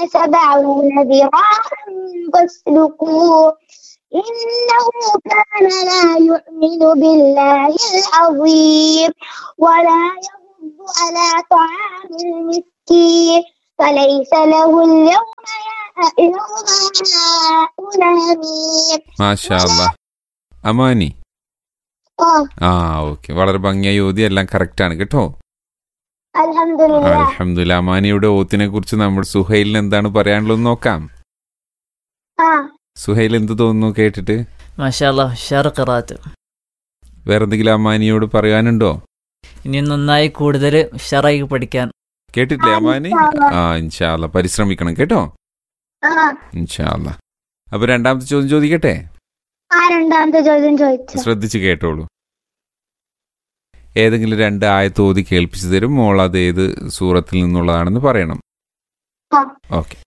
سبعون ذراعا فاسلكوه إنه كان لا يؤمن بالله العظيم ولا يحض على طعام المسكين فليس له اليوم يوم حميم മാഷാ അല്ലാ അമാനി آه ആ ഓക്കെ വളരെ ഭംഗിയായി ഓതി എല്ലാം കറക്റ്റ് ആണ് കേട്ടോ الحمد لله അലഹമുല്ല അമാനിയുടെ ഓത്തിനെ കുറിച്ച് നമ്മൾ സുഹൈലിന് എന്താണ് പറയാനുള്ളത് നോക്കാം آه സുഹൈൽ എന്ത് തോന്നുന്നു കേട്ടിട്ട് മാഷാല്ല ഉഷാർ ഖിറാത്ത് വേറെ എന്തെങ്കിലും അമാനിയോട് പറയാനുണ്ടോ ഇനി നന്നായി കൂടുതൽ ഉഷാറായി പഠിക്കാൻ കേട്ടിട്ടില്ലേ അമാനി ആ ഇൻഷാല്ല പരിശ്രമിക്കണം കേട്ടോ آه ഇൻഷാല്ല അപ്പൊ രണ്ടാമത്തെ ചോദ്യം ചോദിക്കട്ടെ ആ രണ്ടാമത്തെ ചോദ്യം ചോദിച്ചു ശ്രദ്ധിച്ച് കേട്ടോളൂ ഏതെങ്കിലും രണ്ട് ആയത്ത് ഓതി കേൾപ്പിച്ചു തരും മോൾ അത് ഏത് സൂറത്തിൽ നിന്നുള്ളതാണെന്ന് പറയണം ആ. ഓക്കെ